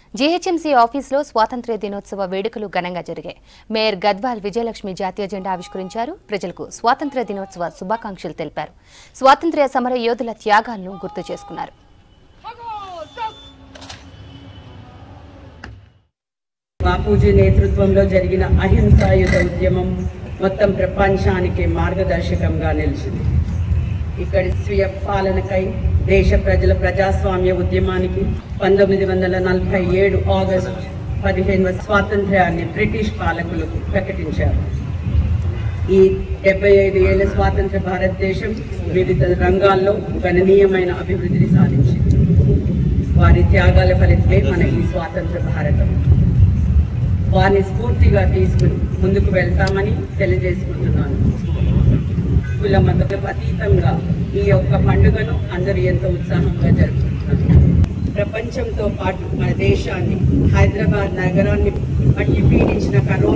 GHMC ఆఫీసులో స్వాతంత్ర్య దినోత్సవ వేడుకలు ఘనంగా జరిగాయి మేయర్ గద్వాల్ విజయలక్ష్మి జాతీయ జెండా ఆవిష్కరించారు ప్రజలకు స్వాతంత్ర్య దినోత్సవ శుభాకాంక్షలు తెలిపారు స్వాతంత్ర్య సమర యోధుల త్యాగాలను గుర్తు చేసుకున్నారు బాపూజీ నేతృత్వంలో జరిగిన అహింసాయుధ ఉద్యమం మొత్తం ప్రపంచానికి మార్గదర్శకంగా నిలిచింది ఇక్కడి స్వీయ పాలనకై దేశ ప్రజల ప్రజాస్వామ్య ఉద్యమానికి పంతొమ్మిది వందల నలభై ఏడు ఆగస్టు పదిహేనవ స్వాతంత్ర్యాన్ని బ్రిటిష్ పాలకులు ప్రకటించారు ఈ డెబ్బై ఐదు ఏళ్ల స్వాతంత్ర భారతదేశం వివిధ రంగాల్లో గణనీయమైన అభివృద్ధిని సాధించింది వారి త్యాగాల ఫలితమే మన ఈ స్వాతంత్ర భారతం వారిని స్ఫూర్తిగా తీసుకుని ముందుకు వెళ్తామని తెలియజేసుకుంటున్నాను కుల మతకు అతీతంగా ఈ యొక్క పండుగను అందరూ ఎంతో ఉత్సాహంగా జరుపుకుంటున్నారు ప్రపంచంతో పాటు మన దేశాన్ని హైదరాబాద్ నగరాన్ని మట్టి పీడించిన కరోనా